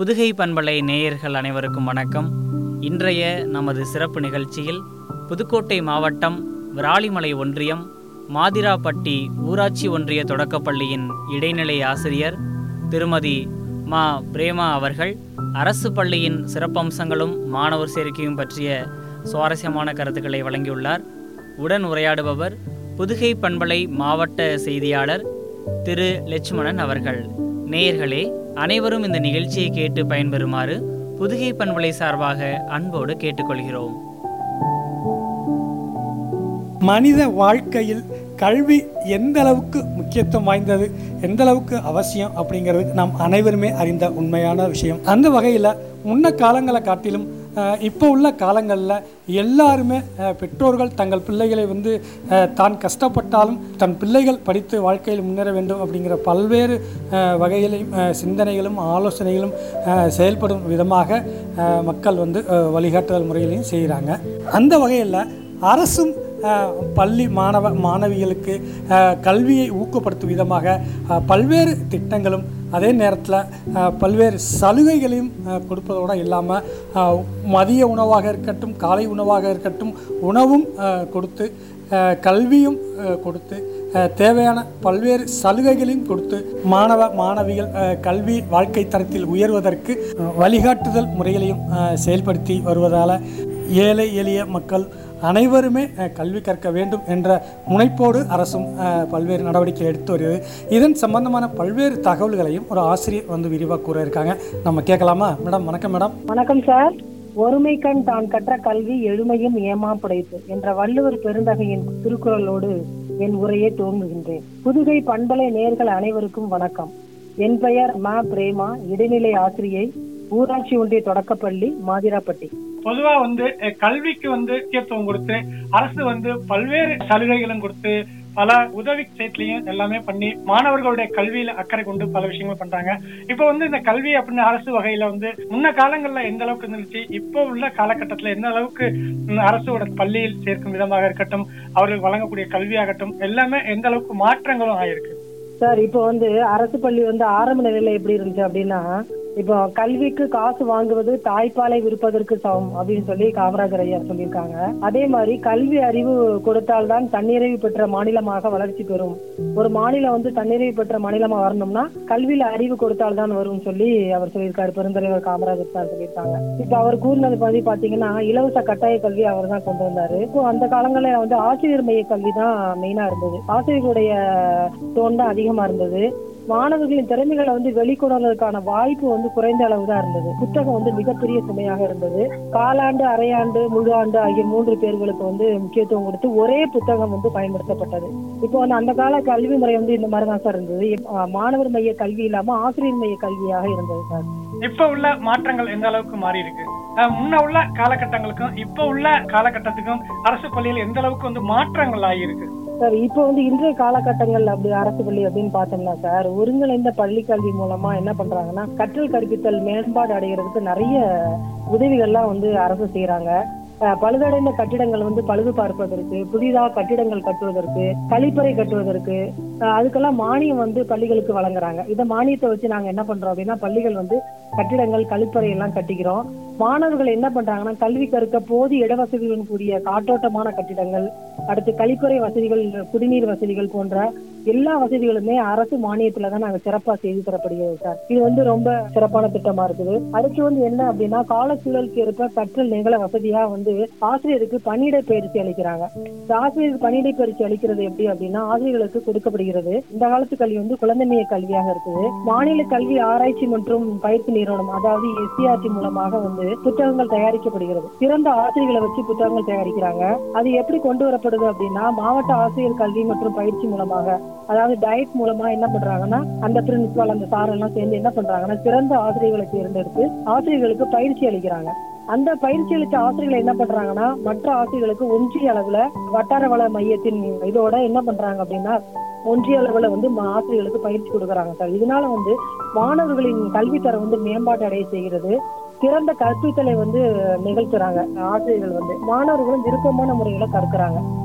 புதுகை பண்பலை நேயர்கள் அனைவருக்கும் வணக்கம் இன்றைய நமது சிறப்பு நிகழ்ச்சியில் புதுக்கோட்டை மாவட்டம் விராலிமலை ஒன்றியம் மாதிராப்பட்டி ஊராட்சி ஒன்றிய தொடக்கப்பள்ளியின் இடைநிலை ஆசிரியர் திருமதி மா பிரேமா அவர்கள் அரசு பள்ளியின் சிறப்பம்சங்களும் மாணவர் சேர்க்கையும் பற்றிய சுவாரஸ்யமான கருத்துக்களை வழங்கியுள்ளார் உடன் உரையாடுபவர் புதுகை பண்பலை மாவட்ட செய்தியாளர் திரு லட்சுமணன் அவர்கள் நேயர்களே அனைவரும் இந்த நிகழ்ச்சியை கேட்டு பயன்பெறுமாறு புதுகை பண்பலை சார்பாக அன்போடு கேட்டுக்கொள்கிறோம் மனித வாழ்க்கையில் கல்வி எந்த அளவுக்கு முக்கியத்துவம் வாய்ந்தது எந்த அளவுக்கு அவசியம் அப்படிங்கிறது நாம் அனைவருமே அறிந்த உண்மையான விஷயம் அந்த வகையில் முன்ன காலங்களை காட்டிலும் அஹ், இப்போ உள்ள காலங்களில் எல்லாருமே அஹ், பெற்றோர்கள் தங்கள் பிள்ளைகளை வந்து அஹ், தான் கஷ்டப்பட்டாலும் தன் பிள்ளைகள் படித்து வாழ்க்கையில் முன்னேற வேண்டும் அப்படிங்கிற பல்வேறு அஹ், வகையிலும் அஹ், சிந்தனைகளும் ஆலோசனைகளும் அஹ், செயல்படும் விதமாக அஹ், மக்கள் வந்து அஹ், வழிகாட்டுதல் முறையிலையும் செய்கிறாங்க அந்த வகையில் அரசும் அஹ், பள்ளி மாணவ மாணவிகளுக்கு அஹ், கல்வியை ஊக்கப்படுத்தும் விதமாக அஹ், பல்வேறு திட்டங்களும் அதே நேரத்தில் பல்வேறு சலுகைகளையும் அஹ், கொடுப்பதோடு இல்லாமல் மதிய உணவாக இருக்கட்டும் காலை உணவாக இருக்கட்டும் உணவும் அஹ், கொடுத்து அஹ், கல்வியும் அஹ், கொடுத்து அஹ், தேவையான பல்வேறு சலுகைகளையும் கொடுத்து மாணவ மாணவிகள் அஹ், கல்வி வாழ்க்கை தரத்தில் உயர்வதற்கு அஹ், வழிகாட்டுதல் முறைகளையும் அஹ், செயல்படுத்தி வருவதால் ஏழை எளிய மக்கள் அனைவருமே அஹ், கல்வி கற்க வேண்டும் என்ற முனைப்போடு அரசும் அஹ், பல்வேறு நடவடிக்கை எடுத்து வருகிறது இதன் சம்பந்தமான பல்வேறு தகவல்களையும் ஒரு ஆசிரியர் வந்து விரிவாக கூற இருக்காங்க நம்ம கேட்கலாமா மேடம் வணக்கம் மேடம் வணக்கம் சார் ஒருமை கண் தான் கற்ற கல்வி எழுமையும் ஏமா படைப்பு என்ற வள்ளுவர் பெருந்தகையின் திருக்குறளோடு என் உரையை துவங்குகின்றேன் புதுகை பண்பலை நேர்கள் அனைவருக்கும் வணக்கம் என் பெயர் மா பிரேமா இடைநிலை ஆசிரியை ஊராட்சி ஒன்றிய தொடக்கப்பள்ளி மாதிராப்பட்டி பொதுவா வந்து அஹ், கல்விக்கு வந்து முக்கியத்துவம் கொடுத்து அரசு வந்து பல்வேறு சலுகைகளும் கொடுத்து பல உதவி செயற்லையும் எல்லாமே பண்ணி மாணவர்களுடைய கல்வியில அக்கறை கொண்டு பல விஷயங்கள் பண்றாங்க இப்போ வந்து இந்த கல்வி அப்படின்னு அரசு வகையில வந்து முன்ன காலங்கள்ல எந்த அளவுக்கு இருந்துச்சு இப்போ உள்ள காலகட்டத்துல எந்த அளவுக்கு ம், அரசோட பள்ளியில் சேர்க்கும் விதமாக இருக்கட்டும் அவர்கள் வழங்கக்கூடிய கல்வியாகட்டும் எல்லாமே எந்த அளவுக்கு மாற்றங்களும் ஆயிருக்கு சார் இப்போ வந்து அரசு பள்ளி வந்து ஆரம்ப நிலையில எப்படி இருந்துச்சு அப்படின்னா இப்போ கல்விக்கு காசு வாங்குவது தாய்ப்பாலை விற்பதற்கு சமம் அப்படின்னு சொல்லி காமராஜர் ஐயா சொல்லியிருக்காங்க அதே மாதிரி கல்வி அறிவு கொடுத்தால்தான் தன்னிறைவு பெற்ற மாநிலமாக வளர்ச்சி பெறும் ஒரு மாநிலம் வந்து தன்னிறைவு பெற்ற மாநிலமா வரணும்னா கல்வியில அறிவு கொடுத்தால்தான் வரும்னு சொல்லி அவர் சொல்லியிருக்காரு பெருந்தலைவர் காமராஜர் சார் சொல்லியிருக்காங்க இப்போ அவர் கூறினது பத்தி பாத்தீங்கன்னா இலவச கட்டாய கல்வி அவர் தான் கொண்டு வந்தாரு இப்போ அந்த காலங்களில் வந்து ஆசிரியர் மைய கல்வி தான் மெயினா இருந்தது ஆசிரியர்களுடைய டோன் தான் அதிகமா இருந்தது மாணவர்களின் திறமைகளை வந்து வெளிக்கொணர்வதற்கான வாய்ப்பு வந்து குறைந்த அளவு தான் இருந்தது புத்தகம் வந்து மிகப்பெரிய சுமையாக இருந்தது காலாண்டு அரையாண்டு முழு ஆண்டு ஆகிய மூன்று பேர்களுக்கு வந்து முக்கியத்துவம் கொடுத்து ஒரே புத்தகம் வந்து பயன்படுத்தப்பட்டது இப்போ வந்து அந்த கால கல்வி முறை வந்து இந்த மாதிரி தான் சார் இருந்தது அஹ் மாணவர் மைய கல்வி இல்லாம ஆசிரியர் மைய கல்வியாக இருந்தது சார் இப்ப உள்ள மாற்றங்கள் எந்த அளவுக்கு மாறி இருக்கு அஹ் முன்ன உள்ள காலகட்டங்களுக்கும் இப்ப உள்ள காலகட்டத்துக்கும் அரசு பள்ளியில் எந்த அளவுக்கு வந்து மாற்றங்கள் ஆகியிருக்கு சார் இப்போ வந்து இன்றைய காலகட்டங்கள் அப்படி அரசு பள்ளி அப்படின்னு பார்த்தோம்னா சார் ஒருங்கிணைந்த பள்ளி கல்வி மூலமா என்ன பண்றாங்கன்னா கற்றல் கற்பித்தல் மேம்பாடு அடைகிறதுக்கு நிறைய உதவிகள்லாம் வந்து அரசு செய்யறாங்க அஹ் பழுதடைந்த கட்டிடங்கள் வந்து பழுது பார்ப்பதற்கு புதிதாக கட்டிடங்கள் கட்டுவதற்கு கழிப்பறை கட்டுவதற்கு அஹ் அதுக்கெல்லாம் மானியம் வந்து பள்ளிகளுக்கு வழங்குறாங்க இந்த மானியத்தை வச்சு நாங்க என்ன பண்றோம் அப்படின்னா பள்ளிகள் வந்து கட்டிடங்கள் கழிப்பறை எல்லாம் கட்டிக்கிறோம் மாணவர்கள் என்ன பண்றாங்கன்னா கல்வி கற்க போதிய இடவசதிகளுடன் கூடிய காற்றோட்டமான கட்டிடங்கள் அடுத்து கழிப்பறை வசதிகள் குடிநீர் வசதிகள் போன்ற எல்லா வசதிகளுமே அரசு மானியத்துல தான் நாங்க சிறப்பா செய்து தரப்படுகிறது சார் இது வந்து ரொம்ப சிறப்பான திட்டமா இருக்குது அடுத்து வந்து என்ன அப்படின்னா காலச்சூழலுக்கு ஏற்ப கற்றல் நிகழ வசதியா வந்து ஆசிரியருக்கு பணியிடை பயிற்சி அளிக்கிறாங்க இந்த ஆசிரியருக்கு பணியிடை பயிற்சி அளிக்கிறது எப்படி அப்படின்னா ஆசிரியர்களுக்கு கொடுக்கப்படுகிறது இந்த காலத்து கல்வி வந்து குழந்தைமைய கல்வியாக இருக்குது மாநில கல்வி ஆராய்ச்சி மற்றும் பயிற்சி நிறுவனம் அதாவது எஸ்சிஆர்டி மூலமாக வந்து புத்தகங்கள் தயாரிக்கப்படுகிறது சிறந்த ஆசிரியர்களை வச்சு புத்தகங்கள் தயாரிக்கிறாங்க அது எப்படி கொண்டு வரப்படுது அப்படின்னா மாவட்ட ஆசிரியர் கல்வி மற்றும் பயிற்சி மூலமாக அதாவது டயட் மூலமா என்ன பண்றாங்கன்னா அந்த பிரின்சிபால் அந்த சார் எல்லாம் சேர்ந்து என்ன பண்றாங்கன்னா சிறந்த ஆசிரியர்களை தேர்ந்தெடுத்து ஆசிரியர்களுக்கு பயிற்சி அளிக்கிறாங்க அந்த பயிற்சி அளித்த ஆசிரியர்கள் என்ன பண்றாங்கன்னா மற்ற ஆசிரியர்களுக்கு ஒன்றிய அளவுல வட்டார வள மையத்தின் இதோட என்ன பண்றாங்க அப்படின்னா ஒன்றிய அளவுல வந்து ம- ஆசிரியர்களுக்கு பயிற்சி கொடுக்கறாங்க சார் இதனால வந்து மாணவர்களின் கல்வித்தரம் வந்து மேம்பாட்டு அடைய செய்கிறது சிறந்த கற்பித்தலை வந்து நிகழ்த்துறாங்க ஆசிரியர்கள் வந்து மாணவர்களும் விருப்பமான முறையில கற்கிறாங்க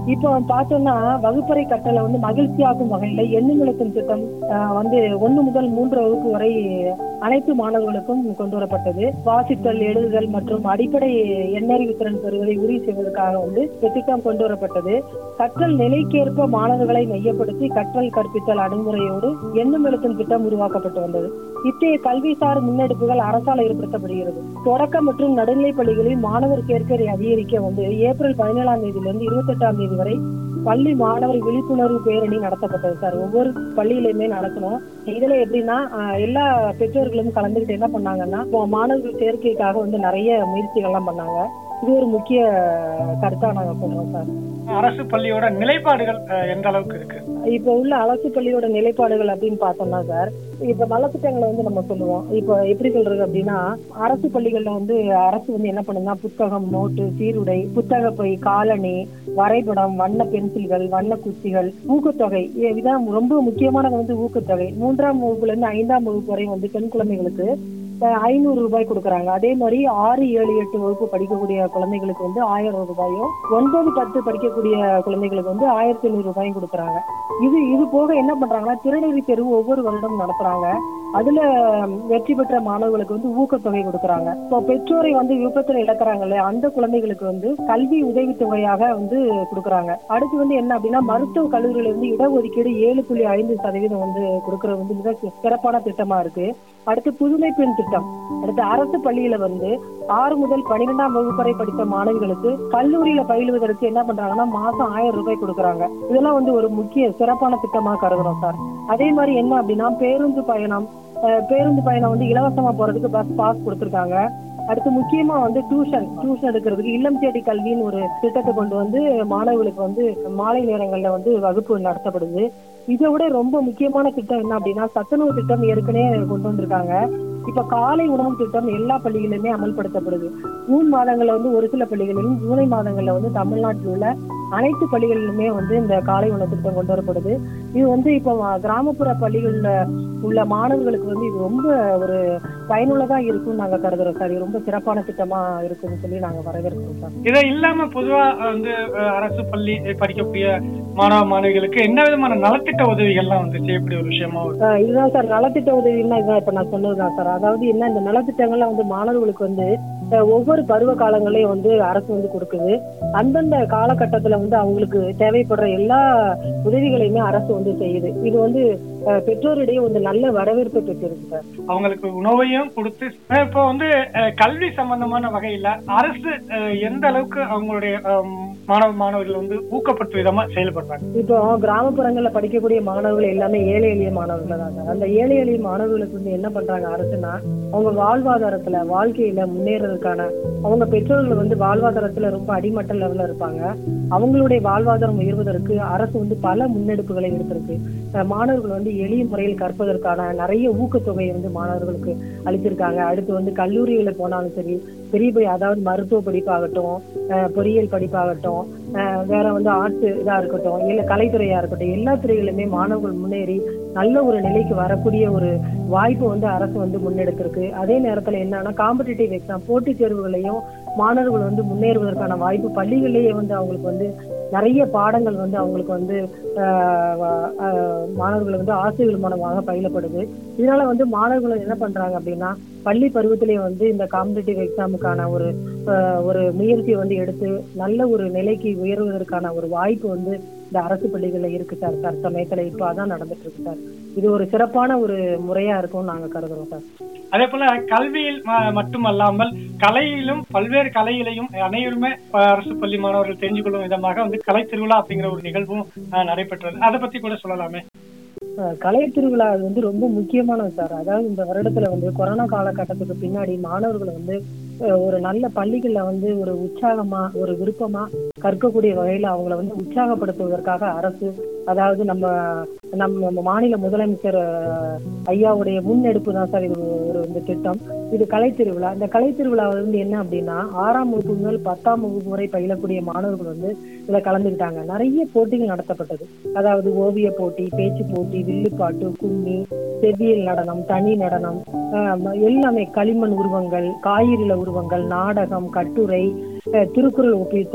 இப்போ பார்த்தோம்னா வகுப்பறை கட்டளை வந்து மகிழ்ச்சியாக்கும் வகையில எண்ணுமிழக்கும் திட்டம் ஆஹ், வந்து ஒண்ணு முதல் மூன்று வகுப்பு வரை அனைத்து மாணவர்களுக்கும் கொண்டு வரப்பட்டது வாசித்தல் எழுதுதல் மற்றும் அடிப்படை எண்ணறிவு திறன் பெறுவதை உறுதி செய்வதற்காக வந்து இந்த திட்டம் கொண்டு வரப்பட்டது கற்றல் நிலைக்கேற்ப மாணவர்களை மையப்படுத்தி கற்றல் கற்பித்தல் அணுகுமுறையோடு எண்ணும் எழுத்தும் திட்டம் உருவாக்கப்பட்டு வந்தது இத்தகைய கல்விசார் முன்னெடுப்புகள் அரசால் ஏற்படுத்தப்படுகிறது தொடக்க மற்றும் நடுநிலைப் பள்ளிகளில் மாணவர் சேர்க்கை அதிகரிக்க வந்து ஏப்ரல் பதினேழாம் தேதியிலிருந்து இருபத்தெட்டாம் தேதி வரை பள்ளி மாணவர் விழிப்புணர்வு பேரணி நடத்தப்பட்டது சார் ஒவ்வொரு பள்ளியிலுமே நடக்கணும் இதுல எப்படின்னா ஆஹ், எல்லா பெற்றோர்களும் கலந்துக்கிட்டு என்ன பண்ணாங்கன்னா இப்போ மாணவர்கள் சேர்க்கைக்காக வந்து நிறைய முயற்சிகள்லாம் பண்ணாங்க இது ஒரு முக்கிய கருத்தா நாங்க சொல்றோம் சார் அரசு பள்ளியோட நிலைப்பாடுகள் அஹ், எந்த அளவுக்கு இருக்கு இப்ப உள்ள அரசு பள்ளியோட நிலைப்பாடுகள் அப்படின்னு பார்த்தோம்னா சார் இப்ப நலத்திட்டங்களை வந்து நம்ம சொல்லுவோம் இப்ப எப்படி சொல்றது அப்படின்னா அரசு பள்ளிகள்ல வந்து அரசு வந்து என்ன பண்ணுன்னா புத்தகம் நோட்டு சீருடை புத்தக பை காலணி வரைபடம் வண்ண பென்சில்கள் வண்ண குச்சிகள் ஊக்கத்தொகை இ- இதான் ரொம்ப முக்கியமானது வந்து ஊக்கத்தொகை மூன்றாம் வகுப்புல இருந்து ஐந்தாம் வகுப்பு வரை வந்து பெண் குழந்தைகளுக்கு அஹ், ஐநூறு ரூபாய் கொடுக்குறாங்க அதே மாதிரி ஆறு ஏழு எட்டு வகுப்பு படிக்கக்கூடிய குழந்தைகளுக்கு வந்து ஆயிரம் ரூபாயும் ஒன்பது பத்து படிக்கக்கூடிய குழந்தைகளுக்கு வந்து ஆயிரத்தி ஐநூறு ரூபாயும் கொடுக்குறாங்க இது இது போக என்ன பண்றாங்கன்னா திறனறி தேர்வு ஒவ்வொரு வருடம் நடத்துறாங்க அதுல வெற்றி பெற்ற மாணவர்களுக்கு வந்து ஊக்கத்தொகை கொடுக்குறாங்க இப்போ பெற்றோரை வந்து விபத்துல இழக்கிறாங்கல்ல அந்த குழந்தைகளுக்கு வந்து கல்வி உதவித்தொகையாக வந்து கொடுக்குறாங்க அடுத்து வந்து என்ன அப்படின்னா மருத்துவ கல்லூரியில இருந்து இடஒதுக்கீடு ஏழு புள்ளி ஐந்து சதவீதம் வந்து கொடுக்கறது வந்து மிக சி- சிறப்பான திட்டமா இருக்கு அடுத்து புதுமை பெண் திட்டம் அடுத்து அரசு பள்ளியில வந்து ஆறு முதல் பன்னிரெண்டாம் வகுப்பு வரை படித்த மாணவிகளுக்கு கல்லூரியில பயிலுவதற்கு என்ன பண்றாங்கன்னா மாசம் ஆயிரம் ரூபாய் கொடுக்குறாங்க இதெல்லாம் வந்து ஒரு முக்கிய சிறப்பான திட்டமா கருதுறோம் சார் அதே மாதிரி என்ன அப்படின்னா பேருந்து பயணம் அஹ், பேருந்து பயணம் வந்து இலவசமா போறதுக்கு பஸ் பாஸ் கொடுத்துருக்காங்க அடுத்து முக்கியமா வந்து டியூஷன் டியூஷன் எடுக்கிறதுக்கு இல்லம் தேடி கல்வின்னு ஒரு திட்டத்தை கொண்டு வந்து மாணவர்களுக்கு வந்து மாலை நேரங்கள்ல வந்து வகுப்பு நடத்தப்படுது இதை விட ரொம்ப முக்கியமான திட்டம் என்ன அப்படின்னா சத்துணவு திட்டம் ஏற்கனவே கொண்டு வந்திருக்காங்க இப்ப காலை உணவு திட்டம் எல்லா பள்ளிகளிலுமே அமல்படுத்தப்படுது ஜூன் மாதங்கள்ல வந்து ஒரு சில பள்ளிகளிலும் ஜூலை மாதங்கள்ல வந்து தமிழ்நாட்டில் உள்ள அனைத்து பள்ளிகளிலுமே வந்து இந்த காலை உணவு திட்டம் கொண்டு வரப்படுது இது வந்து இப்போ கிராமப்புற பள்ளிகள்ல உள்ள மாணவர்களுக்கு வந்து இது ரொம்ப ஒரு பயனுள்ளதா இருக்கும்னு நாங்க கருதுறோம் சார் இது ரொம்ப சிறப்பான திட்டமா இருக்குன்னு சொல்லி நாங்க வரவேற்கிறோம் சார் இதை இல்லாம பொதுவா வந்து அஹ், அரசு பள்ளி படிக்கக்கூடிய மாணவ மாணவிகளுக்கு என்ன விதமான நலத்திட்ட உதவிகள்லாம் வந்து செய்யக்கூடிய ஒரு விஷயமா இருக்கு? ஆஹ் இதுதான் சார் நலத்திட்ட உதவின்னா இதுதான் இப்ப நான் சொன்னதுதான் சார் அதாவது என்ன இந்த நலத்திட்டங்கள்லாம் வந்து மாணவர்களுக்கு வந்து அஹ், ஒவ்வொரு பருவ காலங்களையும் வந்து அரசு வந்து கொடுக்குது அந்தந்த காலகட்டத்துல வந்து அவங்களுக்கு தேவைப்படுற எல்லா உதவிகளையுமே அரசு வந்து செய்யுது இது வந்து அஹ், பெற்றோரிடையே வந்து நல்ல வரவேற்பு பெற்றிருக்கு சார் அவங்களுக்கு உணவையும் கொடுத்து அஹ், இப்போ வந்து அஹ், கல்வி சம்பந்தமான வகையில அரசு அஹ், எந்த அளவுக்கு அவங்களுடைய அஹ், மாணவ மாணவர்கள் வந்து ஊக்கப்படுத்தும் விதமா செயல்படுறாங்க இப்போ கிராமப்புறங்கள்ல படிக்கக்கூடிய மாணவர்கள் எல்லாமே ஏழை எளிய மாணவர்கள் தான் சார் அந்த ஏழை எளிய மாணவர்களுக்கு வந்து என்ன பண்றாங்க அரசுனா அவங்க வாழ்வாதாரத்துல வாழ்க்கையில முன்னேறதுக்கான அவங்க பெற்றோர்கள் வந்து வாழ்வாதாரத்துல ரொம்ப அடிமட்ட லெவல்ல இருப்பாங்க அவங்களுடைய வாழ்வாதாரம் உயர்வதற்கு அரசு வந்து பல முன்னெடுப்புகளை எடுத்திருக்கு அஹ் மாணவர்கள் வந்து எளிய முறையில் கற்பதற்கான நிறைய ஊக்கத்தொகையை வந்து மாணவர்களுக்கு அளிச்சிருக்காங்க அடுத்து வந்து கல்லூரிகளை போனாலும் சரி பெரிய பெரிய அதாவது மருத்துவ படிப்பாகட்டும் அஹ் பொறியியல் படிப்பாகட்டும் அஹ் வேற வந்து ஆர்ட்ஸ் இதா இருக்கட்டும் இல்ல கலைத்துறையா இருக்கட்டும் எல்லா துறைகளிலுமே மாணவர்கள் முன்னேறி நல்ல ஒரு நிலைக்கு வரக்கூடிய ஒரு வாய்ப்பு வந்து அரசு வந்து முன்னெடுத்திருக்கு அதே நேரத்துல என்னன்னா காம்படிட்டிவ் எக்ஸாம் போட்டித் தேர்வுகளையும் மாணவர்கள் வந்து முன்னேறுவதற்கான வாய்ப்பு பள்ளிகளிலேயே வந்து அவங்களுக்கு வந்து நிறைய பாடங்கள் வந்து அவங்களுக்கு வந்து ஆஹ் வ- ஆஹ் மாணவர்கள் வந்து ஆசிரியர்கள் மூலமாக பயிலப்படுது இதனால வந்து மாணவர்கள் என்ன பண்றாங்க அப்படின்னா பள்ளி பருவத்திலேயே வந்து இந்த காம்படிட்டிவ் எக்ஸாமுக்கான ஒரு ஆஹ் ஒரு முயற்சியை வந்து எடுத்து நல்ல ஒரு நிலைக்கு உயர்வதற்கான ஒரு வாய்ப்பு வந்து இந்த அரசு பள்ளிகள்ல இருக்கு சார் தற்சமயத்துல இப்போ அதான் நடந்துட்டு இருக்கு சார் இது ஒரு சிறப்பான ஒரு முறையா இருக்கும்னு நாங்க கருதுறோம் சார் அதே போல கல்வியில் ம- மட்டுமல்லாமல் கலையிலும் பல்வேறு கலையிலையும் அனைவருமே அஹ், அரசு பள்ளி மாணவர்கள் தெரிஞ்சு கொள்ளும் விதமாக வந்து கலை திருவிழா அப்படிங்கிற ஒரு நிகழ்வும் அஹ், நடைபெற்றது அதை பத்தி கூட சொல்லலாமே அஹ் கலை திருவிழா அது வந்து ரொம்ப முக்கியமானது சார் அதாவது இந்த வருடத்துல வந்து கொரோனா காலகட்டத்துக்கு பின்னாடி மாணவர்கள் வந்து அஹ் ஒரு நல்ல பள்ளிகள்ல வந்து ஒரு உற்சாகமா ஒரு விருப்பமா கற்கக்கூடிய வகையில அவங்கள வந்து உற்சாகப்படுத்துவதற்காக அரசு அதாவது நம்ம நம்ம நம்ம மாநில முதலமைச்சர் அஹ், ஐயாவுடைய முன்னெடுப்பு தான் சார் இது ஒரு இந்த திட்டம் இது கலை திருவிழா இந்த கலை திருவிழா வந்து என்ன அப்படின்னா ஆறாம் வகுப்பு முதல் பத்தாம் வகுப்பு வரை பயிலக்கூடிய மாணவர்கள் வந்து இதுல கலந்துக்கிட்டாங்க நிறைய போட்டிகள் நடத்தப்பட்டது அதாவது ஓவிய போட்டி பேச்சு போட்டி வில்லுப்பாட்டு கும்மி செவ்வியல் நடனம் தனி நடனம் ஆஹ் எல்லாமே களிமண் உருவங்கள் காய்கறில உருவங்கள் நாடகம் கட்டுரை அஹ் திருக்குறள் ஒப்பித்தல்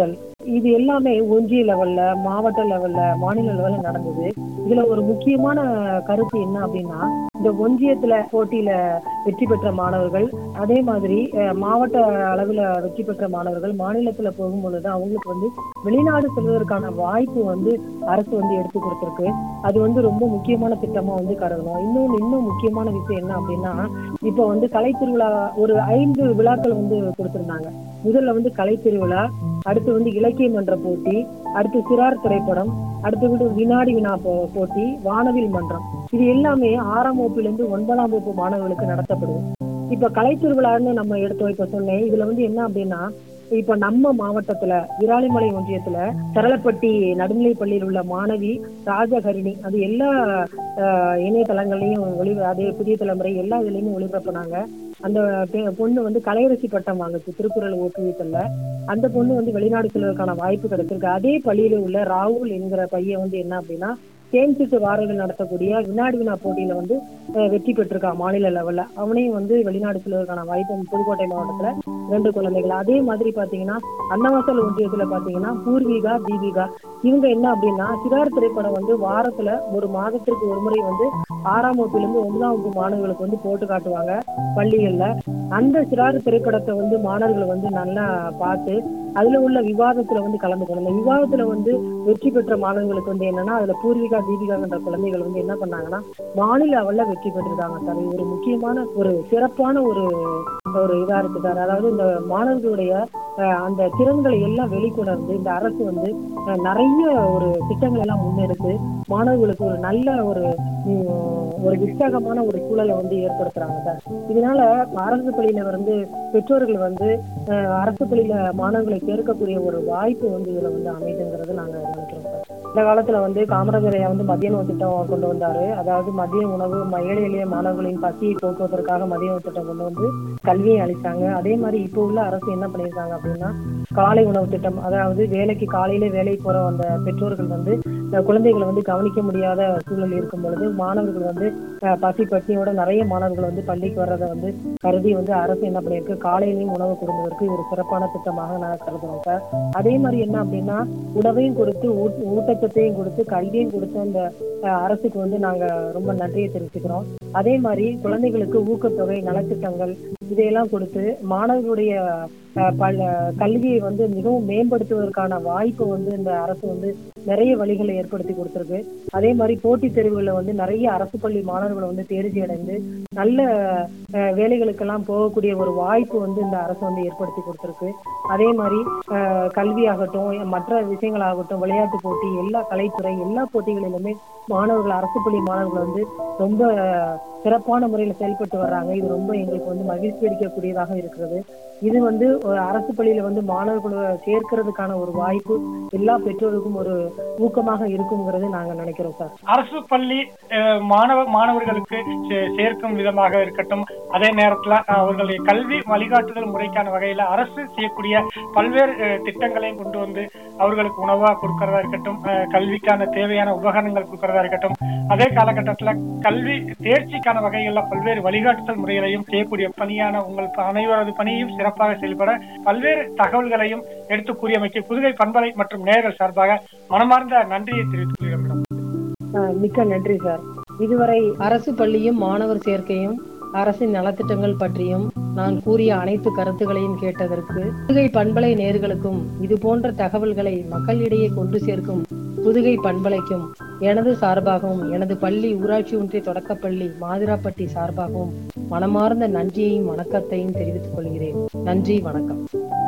இது எல்லாமே ஒன்றிய லெவல்ல மாவட்ட லெவல்ல மாநில லெவல்ல நடந்தது இதுல ஒரு முக்கியமான கருத்து என்ன அப்படின்னா இந்த ஒன்றியத்துல போட்டியில வெற்றி பெற்ற மாணவர்கள் அதே மாதிரி அஹ், மாவட்ட அளவுல வெற்றி பெற்ற மாணவர்கள் மாநிலத்துல போகும்பொழுது அவங்களுக்கு வந்து வெளிநாடு செல்வதற்கான வாய்ப்பு வந்து அரசு வந்து எடுத்து கொடுத்திருக்கு அது வந்து ரொம்ப முக்கியமான திட்டமா வந்து கருதணும் இன்னொன்னு இன்னும் முக்கியமான விஷயம் என்ன அப்படின்னா இப்போ வந்து கலை திருவிழா ஒரு ஐந்து விழாக்கள் வந்து கொடுத்திருந்தாங்க முதல்ல வந்து கலை திருவிழா அடுத்து வந்து இலக்கிய மன்ற போட்டி அடுத்து சிறார் திரைப்படம் அடுத்து வந்து வினாடி வினா போ- போட்டி வானவில் மன்றம் இது எல்லாமே ஆறாம் வகுப்புல இருந்து ஒன்பதாம் வகுப்பு மாணவர்களுக்கு நடத்தப்படுது இப்ப கலை திருவிழான்னு நம்ம எடுத்தோம் இப்ப சொன்னேன் இதுல வந்து என்ன அப்படின்னா இப்ப நம்ம மாவட்டத்துல விராலிமலை ஒன்றியத்துல சரளப்பட்டி நடுநிலைப் பள்ளியில் உள்ள மாணவி ராஜஹரிணி அது எல்லா ஆஹ், இணையதளங்களையும் ஒளி அதே புதிய தலைமுறை எல்லா இதுலயுமே ஒளிபரப்புனாங்க அந்த பெ- பொண்ணு வந்து கலையரசி பட்டம் வாங்குச்சு திருக்குறள் ஓவியத்துல அந்த பொண்ணு வந்து வெளிநாடு செல்வதற்கான வாய்ப்பு கிடைச்சிருக்கு அதே பள்ளியில உள்ள ராகுல் என்கிற பையன் வந்து என்ன அப்படின்னா தேன்சிட்டு வாரங்கள் நடத்தக்கூடிய வினாடி வினா போட்டியில வந்து அஹ், வெற்றி பெற்றிருக்கான் மாநில லெவல்ல அவனையும் வந்து வெளிநாடு செல்வதற்கான வாய்ப்பு புதுக்கோட்டை மாவட்டத்துல ரெண்டு குழந்தைகள் அதே மாதிரி பாத்தீங்கன்னா அன்னவாசல் ஒன்றியத்துல பாத்தீங்கன்னா பூர்வீகா தீபிகா இவங்க என்ன அப்படின்னா சிறார் திரைப்படம் வந்து வாரத்துல ஒரு மாதத்திற்கு ஒரு முறை வந்து ஆறாம் வகுப்புல இருந்து ஒன்பதாம் வகுப்பு மாணவர்களுக்கு வந்து போட்டு காட்டுவாங்க பள்ளிகள்ல அந்த சிறார் திரைப்படத்தை வந்து மாணவர்கள் வந்து நல்லா பார்த்து அதுல உள்ள விவாதத்துல வந்து கலந்துக்கணும் இந்த விவாதத்துல வந்து வெற்றி பெற்ற மாணவர்களுக்கு வந்து என்னன்னா அதுல பூர்விகா தீபிகாங்கிற குழந்தைகள் வந்து என்ன பண்ணாங்கன்னா மாநில அளவுல வெற்றி பெற்றிருக்காங்க சார் இது ஒரு முக்கியமான ஒரு சிறப்பான ஒரு ஒரு இதா இருக்கு சார் அதாவது இந்த மாணவர்களுடைய அஹ், அந்த திறன்களை எல்லாம் வெளிக்கொணர்ந்து இந்த அரசு வந்து அஹ், நிறைய ஒரு திட்டங்கள் எல்லாம் முன்னெடுத்து மாணவர்களுக்கு ஒரு நல்ல ஒரு உம், ஒரு உற்சாகமான ஒரு சூழலை வந்து ஏற்படுத்துறாங்க சார் இதனால அரசு பள்ளியில வந்து பெற்றோர்கள் வந்து அஹ், அரசு பள்ளியில மாணவர்களை சேர்க்கக்கூடிய ஒரு வாய்ப்பு வந்து இதுல வந்து அமைதுங்கிறது நாங்க நினைக்கிறோம் சார் இந்த காலத்துல வந்து காமராஜர் ஐயா வந்து மதிய உணவு திட்டம் கொண்டு வந்தாரு அதாவது மதிய உணவு ம- ஏழை எளிய மாணவர்களின் பசியை போக்குவதற்காக மதிய உணவு திட்டம் கொண்டு வந்து கல்வியை அளித்தாங்க அதே மாதிரி இப்போ உள்ள அரசு என்ன பண்ணியிருக்காங்க அப்படின்னா காலை உணவு திட்டம் அதாவது வேலைக்கு காலையில வேலைக்கு போற அந்த பெற்றோர்கள் வந்து அஹ், குழந்தைகளை வந்து கவனிக்க முடியாத சூழல் இருக்கும் பொழுது மாணவர்கள் வந்து அஹ், பசி பட்டினியோட நிறைய மாணவர்கள் வந்து பள்ளிக்கு வர்றதை வந்து கருதி வந்து அரசு என்ன பண்ணியிருக்கு காலையிலையும் உணவு கொடுப்பதற்கு ஒரு சிறப்பான திட்டமாக நாங்கள் கருதுறோம் சார் அதே மாதிரி என்ன அப்படின்னா உணவையும் கொடுத்து ஊட்- ஊட்டச்சத்தையும் கொடுத்து கல்வியும் கொடுத்து அந்த அஹ், அரசுக்கு வந்து நாங்க ரொம்ப நன்றியை தெரிவிச்சுக்கிறோம் அதே மாதிரி குழந்தைகளுக்கு ஊக்கத்தொகை நலத்திட்டங்கள் இதையெல்லாம் கொடுத்து மாணவர்களுடைய அஹ், பல கல்வியை வந்து மிகவும் மேம்படுத்துவதற்கான வாய்ப்பு வந்து இந்த அரசு வந்து நிறைய வழிகளை ஏற்படுத்தி கொடுத்திருக்கு அதே மாதிரி போட்டித் தேர்வுகளில் வந்து நிறைய அரசு பள்ளி மாணவர்கள் வந்து தேர்ச்சி அடைந்து நல்ல அஹ், வேலைகளுக்கெல்லாம் போகக்கூடிய ஒரு வாய்ப்பு வந்து இந்த அரசு வந்து ஏற்படுத்தி கொடுத்திருக்கு அதே மாதிரி அஹ், கல்வியாகட்டும் மற்ற விஷயங்களாகட்டும் விளையாட்டு போட்டி எல்லா கலைத்துறை எல்லா போட்டிகளிலுமே மாணவர்கள் அரசு பள்ளி மாணவர்கள் வந்து ரொம்ப அஹ், சிறப்பான முறையில் செயல்பட்டு வர்றாங்க இது ரொம்ப எங்களுக்கு வந்து மகிழ்ச்சி அளிக்கக்கூடியதாக இருக்கிறது இது வந்து ஒரு அரசு பள்ளியில வந்து மாணவர்களை சேர்க்கறதுக்கான ஒரு வாய்ப்பு எல்லா பெற்றோருக்கும் ஒரு ஊக்கமாக இருக்குங்கிறது நாங்க நினைக்கிறோம் சார் அரசு பள்ளி அஹ், மாணவ மாணவர்களுக்கு சே- சேர்க்கும் விதமாக இருக்கட்டும் அதே நேரத்துல அஹ், அவர்களுடைய கல்வி வழிகாட்டுதல் முறைக்கான வகையில அரசு செய்யக்கூடிய பல்வேறு அஹ், திட்டங்களையும் கொண்டு வந்து அவர்களுக்கு உணவா கொடுக்கறதா இருக்கட்டும் அஹ், கல்விக்கான தேவையான உபகரணங்கள் கொடுக்கறதா இருக்கட்டும் அதே காலகட்டத்துல கல்வி தேர்ச்சிக்கான வகைகள்ல பல்வேறு வழிகாட்டுதல் முறைகளையும் செய்யக்கூடிய பணியான உங்கள் அனைவரது பணியும் சிறப்பாக செயல்பட பல்வேறு தகவல்களையும் எடுத்து கூறியமைக்கு புதுகை பண்பலை மற்றும் நேயர்கள் சார்பாக மனமார்ந்த நன்றியை தெரிவித்துக் கொள்கிறேன் மேடம் அஹ் மிக்க நன்றி சார் இதுவரை அரசு பள்ளியும் மாணவர் சேர்க்கையும் அரசின் நலத்திட்டங்கள் பற்றியும் நான் கூறிய அனைத்து கருத்துகளையும் கேட்டதற்கு புதுகை பண்பலை நேர்களுக்கும் இது போன்ற தகவல்களை மக்களிடையே கொண்டு சேர்க்கும் புதுகை பண்பலைக்கும் எனது சார்பாகவும் எனது பள்ளி ஊராட்சி ஒன்றிய தொடக்கப்பள்ளி மாதிராப்பட்டி சார்பாகவும் மனமார்ந்த நன்றியையும் வணக்கத்தையும் தெரிவித்துக் கொள்கிறேன் நன்றி வணக்கம்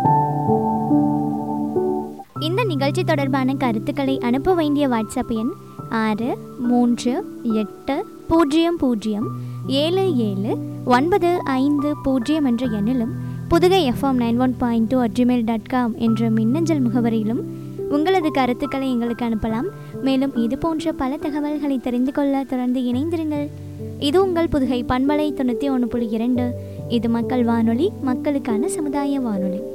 இந்த நிகழ்ச்சி தொடர்பான கருத்துக்களை அனுப்ப வேண்டிய வாட்ஸ்அப் எண் ஆறு மூன்று எட்டு பூஜ்ஜியம் பூஜ்ஜியம் ஏழு ஏழு ஒன்பது ஐந்து பூஜ்ஜியம் என்ற எண்ணிலும் Puthugai FM nine one point two at Gmail dot com என்ற மின்னஞ்சல் முகவரியிலும் உங்களது கருத்துக்களை எங்களுக்கு அனுப்பலாம் மேலும் இது போன்ற பல தகவல்களை தெரிந்து கொள்ள தொடர்ந்து இணைந்திருங்கள் இது உங்கள் புதுகை பண்பலை தொண்ணூற்றி ஒன்று புள்ளி இரண்டு இது மக்கள் வானொலி மக்களுக்கான சமுதாய வானொலி